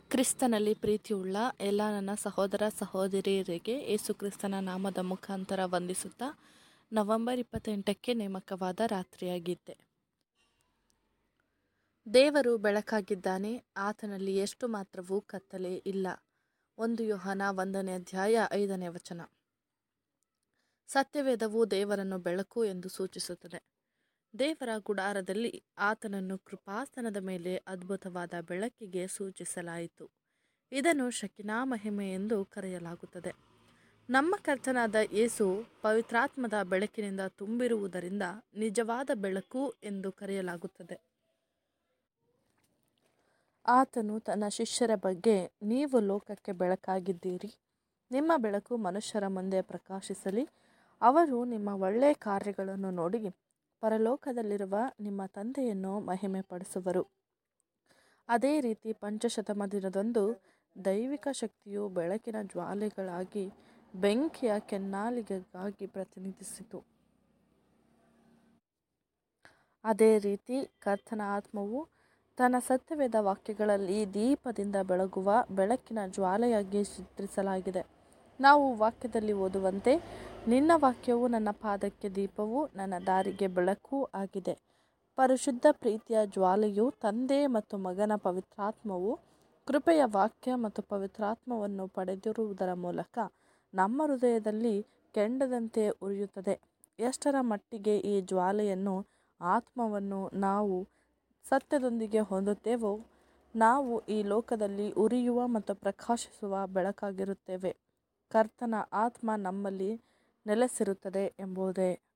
ಕ್ರಿಸ್ತನಲ್ಲಿ ಪ್ರೀತಿಯುಳ್ಳ ಎಲ್ಲ ನನ್ನ ಸಹೋದರ ಸಹೋದರಿಯರಿಗೆ ಯೇಸು ಕ್ರಿಸ್ತನ ನಾಮದ ಮುಖಾಂತರ ವಂದಿಸುತ್ತಾ ನವೆಂಬರ್ ಇಪ್ಪತ್ತೆಂಟಕ್ಕೆ ನೇಮಕವಾದ ರಾತ್ರಿಯಾಗಿದ್ದೆ ದೇವರು ಬೆಳಕಾಗಿದ್ದಾನೆ ಆತನಲ್ಲಿ ಎಷ್ಟು ಮಾತ್ರವೂ ಕತ್ತಲೆ ಇಲ್ಲ ಒಂದು ಯೋಹನ ಒಂದನೇ ಅಧ್ಯಾಯ ಐದನೇ ವಚನ ಸತ್ಯವೇದವು ದೇವರನ್ನು ಬೆಳಕು ಎಂದು ಸೂಚಿಸುತ್ತದೆ ದೇವರ ಗುಡಾರದಲ್ಲಿ ಆತನನ್ನು ಕೃಪಾಸನದ ಮೇಲೆ ಅದ್ಭುತವಾದ ಬೆಳಕಿಗೆ ಸೂಚಿಸಲಾಯಿತು ಇದನ್ನು ಶಕಿನಾ ಮಹಿಮೆ ಎಂದು ಕರೆಯಲಾಗುತ್ತದೆ ನಮ್ಮ ಕರ್ತನಾದ ಯೇಸು ಪವಿತ್ರಾತ್ಮದ ಬೆಳಕಿನಿಂದ ತುಂಬಿರುವುದರಿಂದ ನಿಜವಾದ ಬೆಳಕು ಎಂದು ಕರೆಯಲಾಗುತ್ತದೆ ಆತನು ತನ್ನ ಶಿಷ್ಯರ ಬಗ್ಗೆ ನೀವು ಲೋಕಕ್ಕೆ ಬೆಳಕಾಗಿದ್ದೀರಿ ನಿಮ್ಮ ಬೆಳಕು ಮನುಷ್ಯರ ಮುಂದೆ ಪ್ರಕಾಶಿಸಲಿ ಅವರು ನಿಮ್ಮ ಒಳ್ಳೆಯ ಕಾರ್ಯಗಳನ್ನು ನೋಡಿ ಪರಲೋಕದಲ್ಲಿರುವ ನಿಮ್ಮ ತಂದೆಯನ್ನು ಮಹಿಮೆಪಡಿಸುವರು ಅದೇ ರೀತಿ ಪಂಚಶತಮ ದಿನದಂದು ದೈವಿಕ ಶಕ್ತಿಯು ಬೆಳಕಿನ ಜ್ವಾಲೆಗಳಾಗಿ ಬೆಂಕಿಯ ಕೆನ್ನಾಲಿಗೆಗಾಗಿ ಪ್ರತಿನಿಧಿಸಿತು ಅದೇ ರೀತಿ ಕರ್ತನ ಆತ್ಮವು ತನ್ನ ಸತ್ಯವೇದ ವಾಕ್ಯಗಳಲ್ಲಿ ದೀಪದಿಂದ ಬೆಳಗುವ ಬೆಳಕಿನ ಜ್ವಾಲೆಯಾಗಿ ಚಿತ್ರಿಸಲಾಗಿದೆ ನಾವು ವಾಕ್ಯದಲ್ಲಿ ಓದುವಂತೆ ನಿನ್ನ ವಾಕ್ಯವು ನನ್ನ ಪಾದಕ್ಕೆ ದೀಪವು ನನ್ನ ದಾರಿಗೆ ಬೆಳಕು ಆಗಿದೆ ಪರಿಶುದ್ಧ ಪ್ರೀತಿಯ ಜ್ವಾಲೆಯು ತಂದೆ ಮತ್ತು ಮಗನ ಪವಿತ್ರಾತ್ಮವು ಕೃಪೆಯ ವಾಕ್ಯ ಮತ್ತು ಪವಿತ್ರಾತ್ಮವನ್ನು ಪಡೆದಿರುವುದರ ಮೂಲಕ ನಮ್ಮ ಹೃದಯದಲ್ಲಿ ಕೆಂಡದಂತೆ ಉರಿಯುತ್ತದೆ ಎಷ್ಟರ ಮಟ್ಟಿಗೆ ಈ ಜ್ವಾಲೆಯನ್ನು ಆತ್ಮವನ್ನು ನಾವು ಸತ್ಯದೊಂದಿಗೆ ಹೊಂದುತ್ತೇವೋ ನಾವು ಈ ಲೋಕದಲ್ಲಿ ಉರಿಯುವ ಮತ್ತು ಪ್ರಕಾಶಿಸುವ ಬೆಳಕಾಗಿರುತ್ತೇವೆ ಕರ್ತನ ಆತ್ಮ ನಮ್ಮಲ್ಲಿ ನೆಲೆಸಿರುತ್ತದೆ ಎಂಬುದೇ